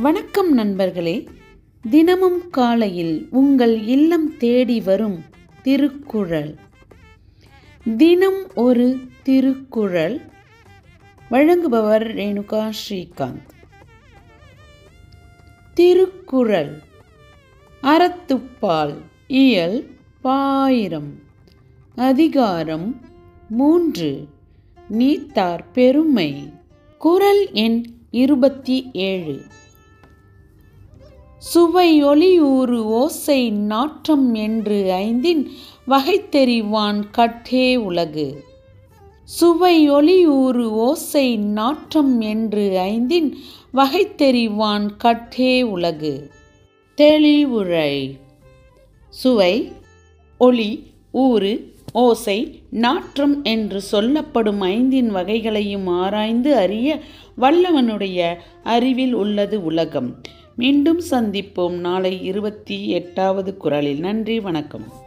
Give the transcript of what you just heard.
வணக்கம் நண்பர்களே தினமும் காலையில் உங்கள் இல்லம் தேடி வரும் திருக்குறள் தினம் ஒரு திருக்குறள் வழங்குபவர் ரேணுகா ஸ்ரீகாந்த் திருக்குறள் அறத்துப்பால் இயல் பாயிரம் அதிகாரம் மூன்று நீத்தார் பெருமை குறள் எண் இருபத்தி ஏழு சுவை ஒளியூறு ஓசை நாற்றம் என்று ஐந்தின் வகைத்தெறிவான் கட்டே உலகு சுவை ஒளியூறு ஓசை நாற்றம் என்று ஐந்தின் வகைத்தெறிவான் கட்டே உலகு தெளிவுரை சுவை ஒளி ஊறு ஓசை நாற்றம் என்று சொல்லப்படும் ஐந்தின் வகைகளையும் ஆராய்ந்து அறிய வல்லவனுடைய அறிவில் உள்ளது உலகம் மீண்டும் சந்திப்போம் நாளை இருபத்தி எட்டாவது குரலில் நன்றி வணக்கம்